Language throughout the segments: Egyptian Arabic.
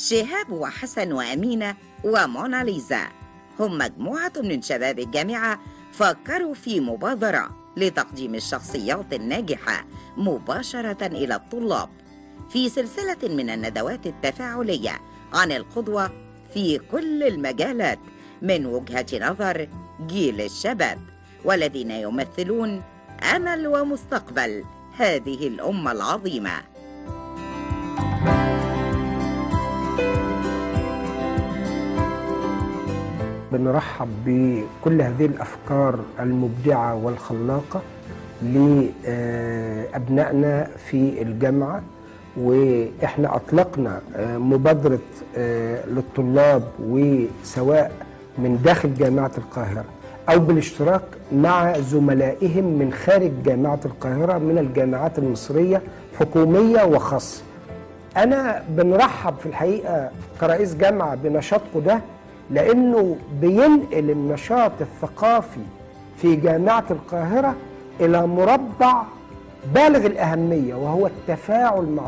شهاب وحسن وأمينة وموناليزا هم مجموعة من شباب الجامعة فكروا في مبادرة لتقديم الشخصيات الناجحة مباشرة إلى الطلاب في سلسلة من الندوات التفاعلية عن القدوة في كل المجالات من وجهة نظر جيل الشباب والذين يمثلون أمل ومستقبل هذه الأمة العظيمة بنرحب بكل هذه الافكار المبدعه والخلاقه لابنائنا في الجامعه واحنا اطلقنا مبادره للطلاب وسواء من داخل جامعه القاهره او بالاشتراك مع زملائهم من خارج جامعه القاهره من الجامعات المصريه حكوميه وخاصه. انا بنرحب في الحقيقه كرئيس جامعه بنشاطكم ده لانه بينقل النشاط الثقافي في جامعه القاهره الى مربع بالغ الاهميه وهو التفاعل مع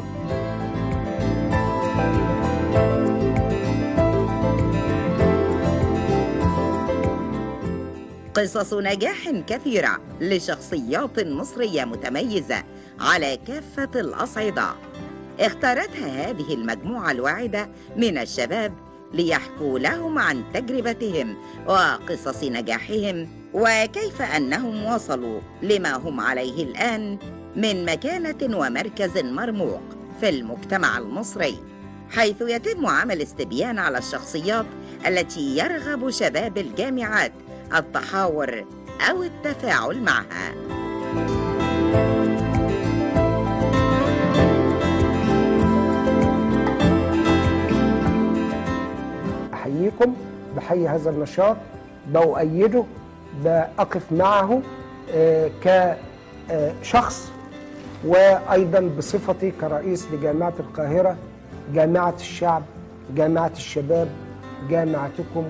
قصص نجاح كثيرة لشخصيات مصرية متميزة على كافة الأصعدة اختارتها هذه المجموعة الواعدة من الشباب ليحكوا لهم عن تجربتهم وقصص نجاحهم وكيف انهم وصلوا لما هم عليه الان من مكانه ومركز مرموق في المجتمع المصري حيث يتم عمل استبيان على الشخصيات التي يرغب شباب الجامعات التحاور او التفاعل معها بحييكم بحيي هذا النشاط بأؤيده بقف معه كشخص وأيضا بصفتي كرئيس لجامعة القاهرة جامعة الشعب جامعة الشباب جامعتكم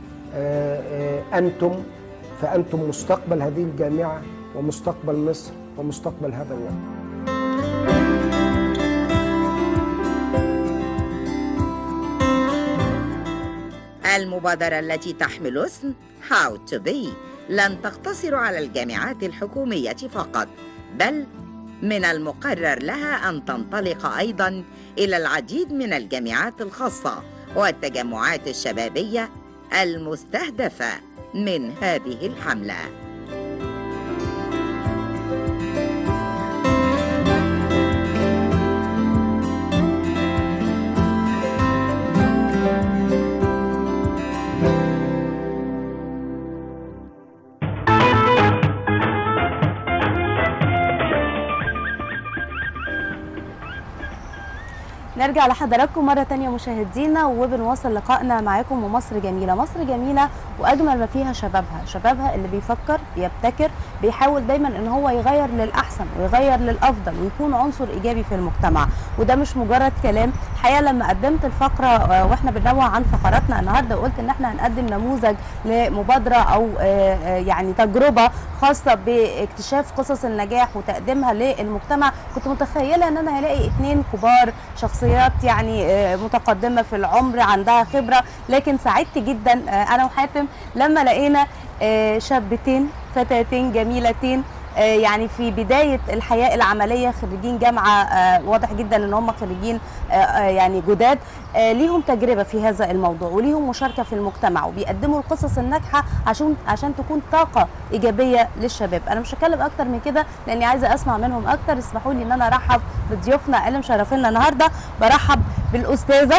أنتم فأنتم مستقبل هذه الجامعة ومستقبل مصر ومستقبل هذا الوطن المبادرة التي تحمل اسم How to Be لن تقتصر على الجامعات الحكومية فقط بل من المقرر لها أن تنطلق أيضا إلى العديد من الجامعات الخاصة والتجمعات الشبابية المستهدفة من هذه الحملة نرجع لحضراتكم مرة تانية مشاهدينا وبنواصل لقائنا معاكم ومصر جميلة مصر جميلة وأجمل ما فيها شبابها شبابها اللي بيفكر بيبتكر بيحاول دايما ان هو يغير للأحسن ويغير للأفضل ويكون عنصر إيجابي في المجتمع وده مش مجرد كلام الحقيقة لما قدمت الفقرة واحنا بننوع عن فقراتنا النهاردة قلت ان احنا هنقدم نموذج لمبادرة أو يعني تجربة خاصة باكتشاف قصص النجاح وتقديمها للمجتمع كنت متخيلة ان انا هلاقي اتنين كبار شخصيات يعني متقدمه في العمر عندها خبره لكن سعدت جدا انا وحاتم لما لقينا شابتين فتاتين جميلتين يعني في بدايه الحياه العمليه خريجين جامعه واضح جدا ان هم خريجين يعني جداد ليهم تجربه في هذا الموضوع وليهم مشاركه في المجتمع وبيقدموا القصص الناجحه عشان عشان تكون طاقه ايجابيه للشباب انا مش هتكلم اكتر من كده لاني عايزه اسمع منهم اكتر اسمحوا لي ان انا ارحب بضيوفنا اللي مشرفينا النهارده برحب بالاستاذه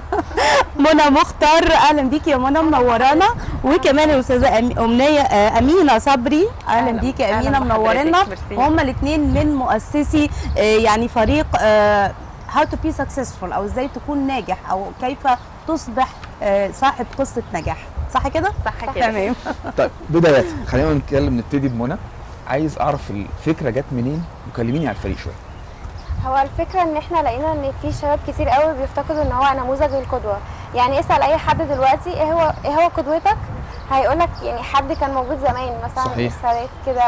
منى مختار اهلا بيكي يا منى منورانا وكمان الاستاذه امنيه امينه صبري اهلا بيكي يا امينه منورنا وهم الاثنين من مؤسسي يعني فريق هاو تو بي سكسسفول او ازاي تكون ناجح او كيف تصبح صاحب قصه نجاح صح كده صح كده تمام طيب بدايه خلينا نتكلم نبتدي بمنى عايز اعرف الفكره جت منين وكلميني على الفريق شويه هو الفكره ان احنا لقينا ان في شباب كتير قوي بيفتقدوا ان هو نموذج القدوه يعني اسال اي حد دلوقتي ايه هو ايه هو قدوتك هيقول لك يعني حد كان موجود زمان مثلا صحيح. السادات كده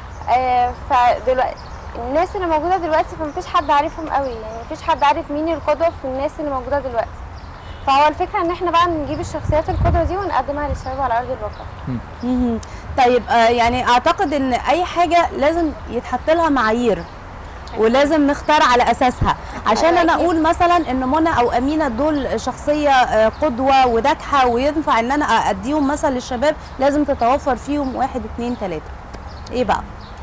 آه فدلوقتي الناس اللي موجوده دلوقتي فمفيش حد عارفهم قوي يعني مفيش حد عارف مين القدوه في الناس اللي موجوده دلوقتي فهو الفكره ان احنا بقى نجيب الشخصيات القدوه دي ونقدمها للشباب على ارض الواقع مهم. طيب آه يعني اعتقد ان اي حاجه لازم يتحط لها معايير ولازم نختار على اساسها عشان انا أكيد. اقول مثلا ان منى او امينه دول شخصيه آه، قدوه وناجحه وينفع ان انا اديهم مثل للشباب لازم تتوفر فيهم واحد اتنين تلاته ايه بقى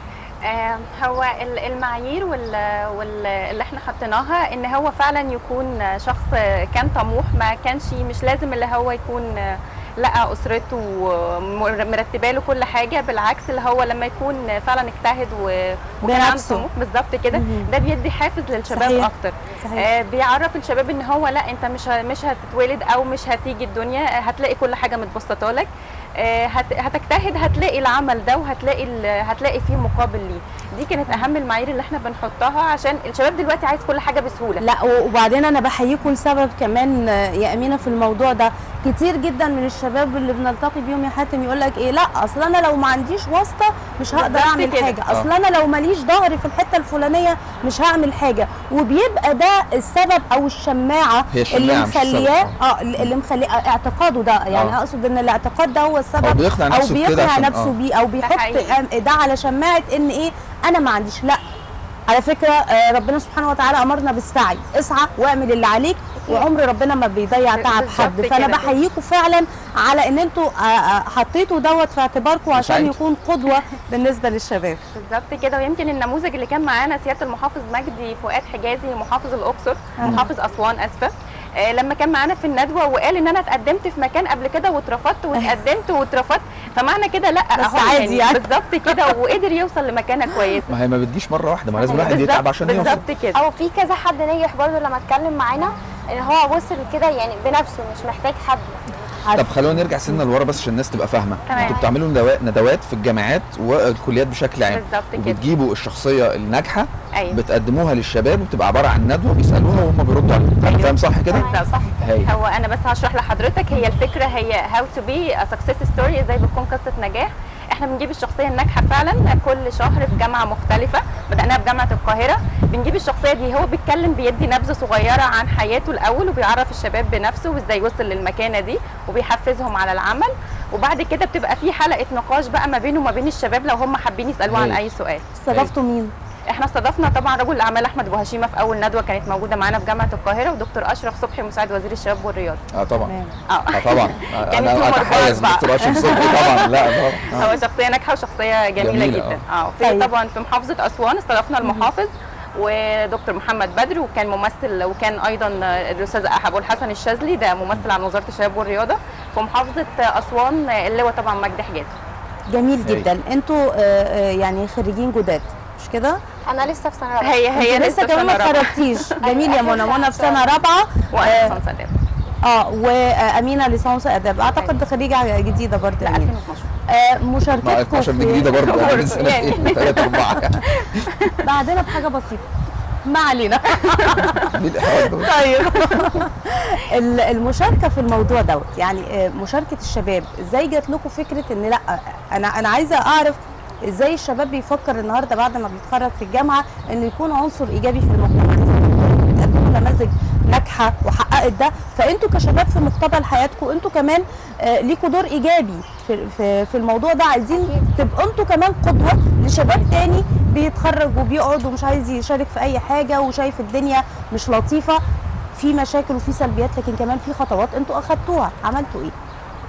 آم، هو ال- المعايير وال- وال- اللي احنا حطيناها ان هو فعلا يكون شخص كان طموح ما كانش مش لازم اللي هو يكون لقى اسرته مر- مرتبه له كل حاجه بالعكس اللي هو لما يكون فعلا اجتهد و- وكان عنده بنفسه. طموح بالظبط كده مهم. ده بيدي حافز للشباب صحيح. اكتر صحيح آه، بيعرف الشباب ان هو لا انت مش ه- مش هتتولد او مش هتيجي الدنيا آه، هتلاقي كل حاجه متبسطه لك آه، هت- هتجتهد هتلاقي العمل ده وهتلاقي ال- هتلاقي فيه مقابل ليه دي كانت اهم المعايير اللي احنا بنحطها عشان الشباب دلوقتي عايز كل حاجه بسهوله لا وبعدين انا بحييكم لسبب كمان آه، يا امينه في الموضوع ده كتير جدا من الشباب اللي بنلتقي بيهم يا حاتم يقول لك ايه لا اصل انا لو ما عنديش واسطه مش هقدر بالظبط اعمل كده. حاجه اصل انا لو ماليش ظهر في الحته الفلانيه مش هعمل حاجه وبيبقى ده السبب او الشماعه هي الشماعة اللي مش السبب. مخلياه اه اللي مخليه اعتقاده ده يعني آه. اقصد ان الاعتقاد ده هو هو السبب بيقنع او نفسه بكده بيقنع عشان نفسه آه. بيه او بيحط حقيقي. آم، ده على شماعه ان ايه انا ما عنديش لا على فكره آه، ربنا سبحانه وتعالى امرنا بالسعي اسعى واعمل اللي عليك وعمر ربنا ما بيضيع تعب بالظبط حد فانا كده. بحييكم فعلا على ان انتوا آه، آه، حطيتوا دوت في اعتباركم عشان سعيد. يكون قدوه بالنسبه للشباب بالظبط كده ويمكن النموذج اللي كان معانا سياده المحافظ مجدي فؤاد حجازي محافظ الاقصر أها. محافظ اسوان اسفه آه، لما كان معانا في الندوه وقال ان انا اتقدمت في مكان قبل كده واترفضت واتقدمت واترفضت فمعنى كده لا بس أهو عادي يعني. بالظبط كده وقدر يوصل لمكانه كويسه ما هي ما بتجيش مره واحده ما لازم بالظبط- الواحد يتعب عشان يوصل بالظبط كده او في كذا حد نجح برضه لما اتكلم معانا ان هو وصل كده يعني بنفسه مش محتاج حد طب خلونا نرجع سنه لورا بس عشان الناس تبقى فاهمه تمام. انتوا بتعملوا ندوا- ندوات في الجامعات والكليات بشكل عام بالظبط كده وبتجيبوا الشخصيه الناجحه ايوه بتقدموها للشباب وبتبقى عباره عن ندوه بيسالوها وهم بيردوا عليهم انا أيوة. فاهم صح كده؟ بالظبط صح هاي هو انا بس هشرح لحضرتك هي الفكره هي هاو تو بي سكسس ستوري ازاي بتكون قصه نجاح احنا بنجيب الشخصيه الناجحه فعلا كل شهر في جامعه مختلفه بداناها بجامعه القاهره بنجيب الشخصيه دي هو بيتكلم بيدي نبذه صغيره عن حياته الاول وبيعرف الشباب بنفسه وازاي وصل للمكانه دي وبيحفزهم على العمل وبعد كده بتبقى في حلقه نقاش بقى ما بينه وما بين الشباب لو هم حابين يسالوه عن هاي. اي سؤال استضفتوا مين احنا استضفنا طبعا رجل الاعمال احمد ابو هشيمه في اول ندوه كانت موجوده معانا في جامعه القاهره ودكتور اشرف صبحي مساعد وزير الشباب والرياضه اه طبعا تمام اه اه طبعا آه، كانت يوم انا اتحيز أربعة. دكتور اشرف صبحي طبعا لا طبعا آه. هو شخصيه ناجحه وشخصيه جميله, جميلة، جدا اه في طيب. طبعا في محافظه اسوان استضفنا المحافظ ودكتور محمد بدر وكان ممثل وكان ايضا الاستاذ ابو الحسن الشاذلي ده ممثل عن وزاره الشباب والرياضه في محافظه اسوان اللواء طبعا مجدي حجازي جميل هاي. جدا انتوا آه، آه، يعني خريجين جداد مش كده انا لسه في سنه رابعه هي هي انتوا لسه كمان ما في سنة رابعة. اتخرجتيش جميل يا آخر منى سنة منى في إن شاء سنه الله. رابعه وانا آه، في صنصة اه وامينه ليسانس اداب اعتقد خريجه جديده برضه لا يعني 2012 آه ما مشاركتكم 12 دي في جديده برضه برضه يعني من سنه يعني. ايه 3 4 بعدنا بحاجه بسيطه ما علينا ليه الاحراج ده؟ طيب ال- المشاركه في الموضوع دوت يعني آه، مشاركه الشباب ازاي جات لكم فكره ان لا انا انا عايزه اعرف ازاي الشباب بيفكر النهارده بعد ما بيتخرج في الجامعه انه يكون عنصر ايجابي في المجتمع بتقدموا نماذج ناجحه وحققت ده فانتوا كشباب في مقتبل حياتكم انتوا كمان آه، ليكوا دور ايجابي في في, في الموضوع ده عايزين تبقوا انتوا كمان قدوه لشباب تاني بيتخرج وبيقعد ومش عايز يشارك في اي حاجه وشايف الدنيا مش لطيفه في مشاكل وفي سلبيات لكن كمان في خطوات انتوا اخدتوها عملتوا ايه؟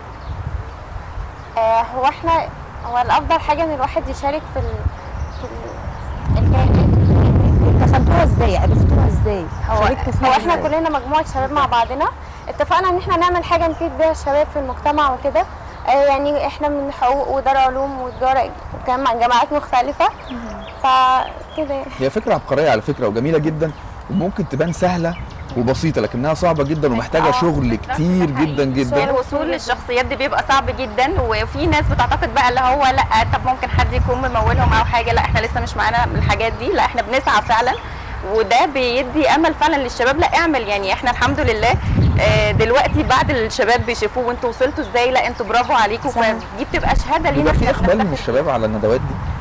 آه هو احنا هو الافضل حاجه ان الواحد يشارك في ال في ال الكائنات دخلتوها ازاي؟ عرفتوها ازاي؟ هو, شاركتوا فيها هو احنا إزاي؟ كلنا مجموعه شباب مع بعضنا اتفقنا ان احنا نعمل حاجه نفيد بيها الشباب في المجتمع وكده آه يعني احنا من حقوق ودار علوم وتجاره وجامع- جامعات مختلفه فكده يعني. هي فكره عبقريه على فكره وجميله جدا وممكن تبان سهله وبسيطه لكنها صعبه جدا ومحتاجه آه، شغل كتير ده حقيقي. جدا جدا الوصول للشخصيات دي بيبقى صعب جدا وفي ناس بتعتقد بقى اللي هو لا طب ممكن حد يكون ممولهم او حاجه لا احنا لسه مش معانا من الحاجات دي لا احنا بنسعى فعلا وده بيدي امل فعلا للشباب لا اعمل يعني احنا الحمد لله آه، دلوقتي بعد الشباب بيشوفوه وانتوا وصلتوا ازاي لا انتوا برافو عليكم صح. فدي بتبقى شهاده لينا بيبقى في احنا اقبال من بنفتخر الشباب على الندوات دي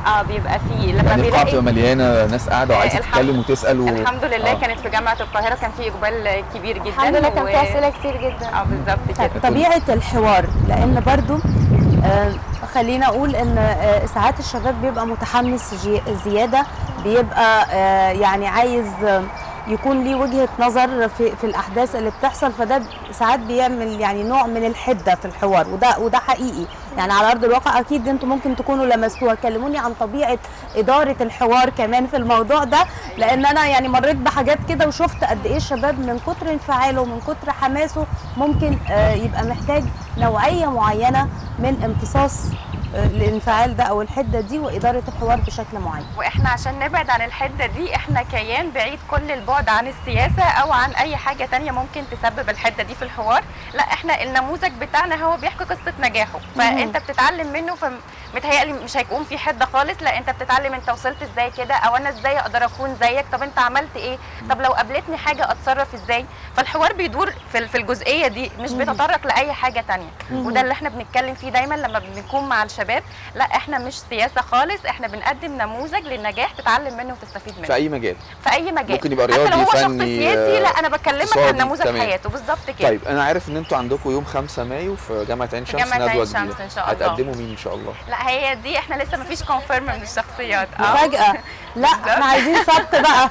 اه بيبقى فيه لما يعني القاعه بتبقى بيلاقي مليانه ناس قاعده آه، وعايزه الحمد- تتكلم وتسال و... الحمد لله آه. كانت في جامعه القاهره كان في اقبال كبير جدا الحمد لله كان و- في اسئله كتير جدا اه بالظبط طيب كده طبيعه الحوار لان برضو آه، خلينا اقول ان آه، ساعات الشباب بيبقى متحمس جي- زياده بيبقى آه، يعني عايز آه، يكون ليه وجهه نظر في في الاحداث اللي بتحصل فده ساعات بيعمل يعني نوع من الحده في الحوار وده وده حقيقي يعني على ارض الواقع اكيد انتم ممكن تكونوا لمستوها كلموني عن طبيعه اداره الحوار كمان في الموضوع ده لان انا يعني مريت بحاجات كده وشفت قد ايه الشباب من كتر انفعاله ومن كتر حماسه ممكن آه، يبقى محتاج نوعيه معينه من امتصاص آه، الانفعال ده او الحده دي واداره الحوار بشكل معين واحنا عشان نبعد عن الحده دي احنا كيان بعيد كل البعد عن السياسه او عن اي حاجه تانية ممكن تسبب الحده دي في الحوار لا احنا النموذج بتاعنا هو بيحكي قصه نجاحه فانت بتتعلم منه فمتهيألي مش هيكون في حده خالص لا انت بتتعلم انت وصلت ازاي كده او انا ازاي اقدر اكون زيك طب انت عملت ايه طب لو قابلتني حاجه اتصرف ازاي فالحوار بيدور في ال- في الجزئيه دي مش بيتطرق لاي حاجه تانية وده اللي احنا بنتكلم فيه دايما لما بنكون مع الشباب لا احنا مش سياسه خالص احنا بنقدم نموذج للنجاح تتعلم منه وتستفيد منه في اي مجال في اي مجال ممكن يبقى حتى لو رياضي، هو شخص فني، سياسي آه، لا انا بكلمك عن اقتصادي، نموذج تمام. حياته بالظبط كده طيب انا عارف ان انتوا عندكم يوم 5 مايو في جامعه عين شمس جامعة ندوه عين جديده شمس إن شاء الله. هتقدموا مين ان شاء الله لا هي دي احنا لسه ما فيش كونفيرم من الشخصيات اه مفاجاه لا احنا عايزين سبق بقى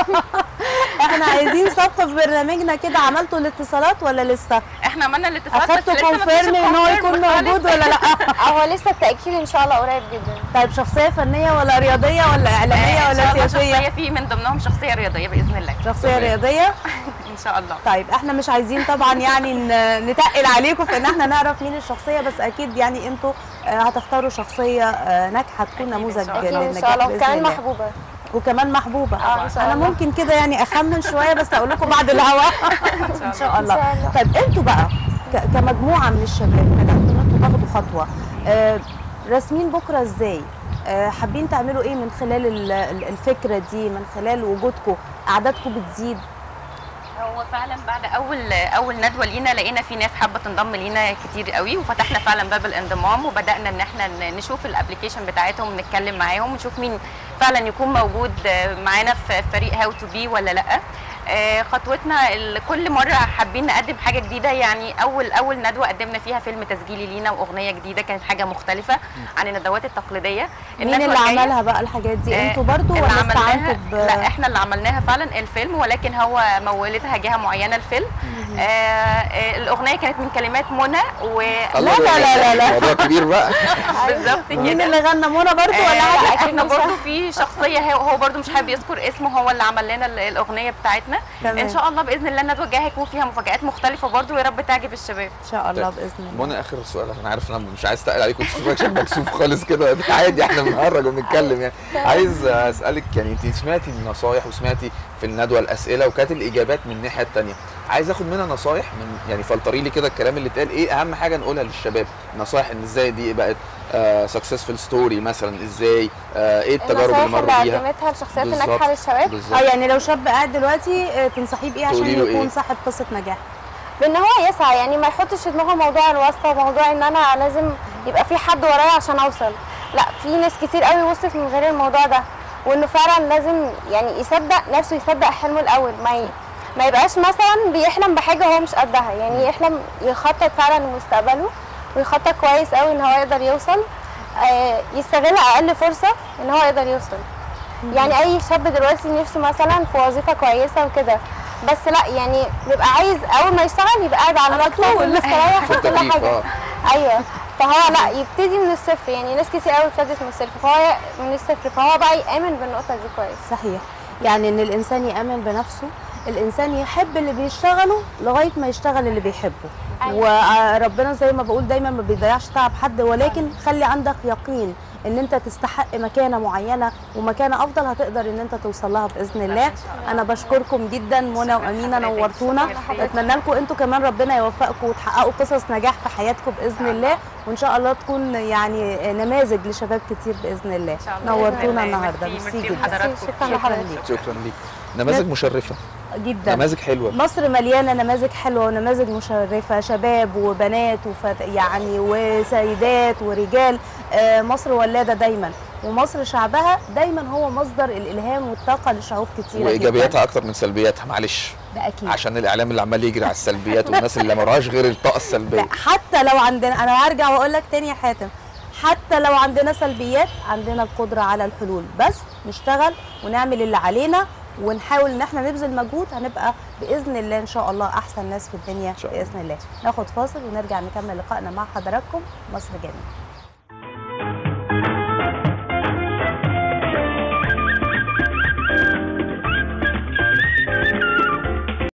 احنا عايزين سبق في برنامجنا كده عملتوا الاتصالات ولا لسه احنا عملنا الاتصالات بس اخدتوا لسه ما فيش كونفيرم ان هو يكون confirm خالص. موجود ولا لا هو لسه التاكيد ان شاء الله قريب جدا طيب شخصيه فنيه ولا رياضيه ولا اعلاميه آه، إن شاء ولا الله سياسيه شخصيه في من ضمنهم شخصيه رياضيه باذن الله شخصيه تمام. رياضيه ان شاء الله طيب احنا مش عايزين طبعا يعني ن- نتقل عليكم في ان احنا نعرف مين الشخصيه بس اكيد يعني انتوا آه، هتختاروا شخصيه آه، ناجحه تكون أكيد إن نموذج شاء الله. اكيد ان للنجاح شاء الله بإذن وكمان الله. محبوبه وكمان محبوبه آه، إن شاء انا الله. ممكن كده يعني اخمن شويه بس اقول لكم بعد الهواء ان شاء الله إن شاء الله. طيب انتوا بقى ك- كمجموعه من الشباب بداتوا ان انتوا تاخدوا خطوه آه، راسمين بكره ازاي آه، حابين تعملوا ايه من خلال ال- ال- الفكره دي من خلال وجودكم اعدادكم بتزيد هو فعلا بعد اول اول ندوه لينا لقينا في ناس حابه تنضم لينا كتير قوي وفتحنا فعلا باب الانضمام وبدانا ان احنا ن- نشوف الابلكيشن بتاعتهم ونتكلم معاهم ونشوف مين فعلا يكون موجود آه، معانا في فريق هاو تو بي ولا لا آه، خطوتنا ال- كل مره حابين نقدم حاجه جديده يعني اول اول ندوه قدمنا فيها فيلم تسجيلي لينا واغنيه جديده كانت حاجه مختلفه عن الندوات التقليديه مين الندوة اللي الجاية- عملها بقى الحاجات دي آه، انتوا برضو اللي ولا عملناها استعنتوا ب لا احنا اللي عملناها فعلا الفيلم ولكن هو مولتها جهه معينه الفيلم آه آه الاغنيه كانت من كلمات منى و الله لا، لا، لا، لا. موضوع كبير بقى بالظبط مين كده اللي غنى منى برضو ولا آه حاجه احنا برضو في شخصيه هو هو برضو مش حابب يذكر اسمه هو اللي عمل لنا ال- الاغنيه بتاعتنا تمام. ان شاء الله باذن الله الندوه الجايه هيكون فيها مفاجات مختلفه برضو ويا رب تعجب الشباب ان شاء الله باذن الله منى اخر سؤال انا عارف ان انا مش عايز اتقل عليكم تشوفك شكلك مكسوف خالص كده عادي احنا بنهرج وبنتكلم يعني عايز اسالك يعني انت سمعتي النصايح وسمعتي في الندوه الاسئله وكانت الاجابات من الناحيه الثانيه عايز اخد منها نصايح من يعني فلتري لي كده الكلام اللي اتقال ايه اهم حاجه نقولها للشباب نصايح ان ازاي دي بقت سكسسفul ستوري مثلا ازاي آه ايه التجارب اللي النصايح مروا اللي بيها قدمتها الشخصيات بالظبط. الناجحه للشباب اه بالظبط يعني لو شاب قاعد دلوقتي آه، تنصحيه بايه عشان تقولي له يكون إيه؟ صاحب قصه نجاح بان هو يسعى يعني ما يحطش في دماغه موضوع الواسطه وموضوع ان انا لازم يبقى في حد ورايا عشان اوصل لا في ناس كتير قوي وصلت من غير الموضوع ده وانه فعلا لازم يعني يصدق نفسه يصدق حلمه الاول ما ي... ما يبقاش مثلا بيحلم بحاجه هو مش قدها يعني يحلم يخطط فعلا لمستقبله ويخطط كويس قوي ان هو يقدر يوصل آه يستغل اقل فرصه ان هو يقدر يوصل يعني اي شاب دلوقتي نفسه مثلا في وظيفه كويسه وكده بس لا يعني بيبقى عايز اول ما يشتغل يبقى قاعد على المكتب ومستريح في وكل التكييف حاجه اه ايوه فهو لا يبتدي من الصفر يعني ناس كتير قوي ابتدت من الصفر فهو من الصفر فهو بقى يامن بالنقطه دي كويس صحيح يعني ان الانسان يامن بنفسه الانسان يحب اللي بيشتغله لغايه ما يشتغل اللي بيحبه وربنا زي ما بقول دايما ما بيضيعش تعب حد ولكن خلي عندك يقين ان انت تستحق مكانه معينه ومكانه افضل هتقدر ان انت توصل لها باذن الله انا بشكركم جدا منى وامينه نورتونا اتمنى لكم انتوا كمان ربنا يوفقكم وتحققوا قصص نجاح في حياتكم باذن الله وان شاء الله تكون يعني نماذج لشباب كتير باذن الله إن شاء الله. بإذن نورتونا الله. النهارده ميرسي- ميرسي ميرسي جدا لحضراتكم. شكرا شكرا لحضرتك ليك شكرا ليك نماذج مشرفه جدا نماذج حلوه مصر مليانه نماذج حلوه ونماذج مشرفه شباب وبنات وفت يعني وسيدات ورجال آه، مصر ولاده دايما ومصر شعبها دايما هو مصدر الالهام والطاقه لشعوب كتيره وايجابياتها جدا اكتر من سلبياتها معلش ده اكيد عشان الاعلام اللي عمال يجري على السلبيات والناس اللي ما وراهاش غير الطاقه لا السلبيه حتى لو عندنا انا هرجع واقول لك تاني يا حاتم حتى لو عندنا سلبيات عندنا القدره على الحلول بس نشتغل ونعمل اللي علينا ونحاول ان احنا نبذل مجهود هنبقى باذن الله ان شاء الله احسن ناس في الدنيا شاء الله. باذن الله ناخد فاصل ونرجع نكمل لقائنا مع حضراتكم مصر جميله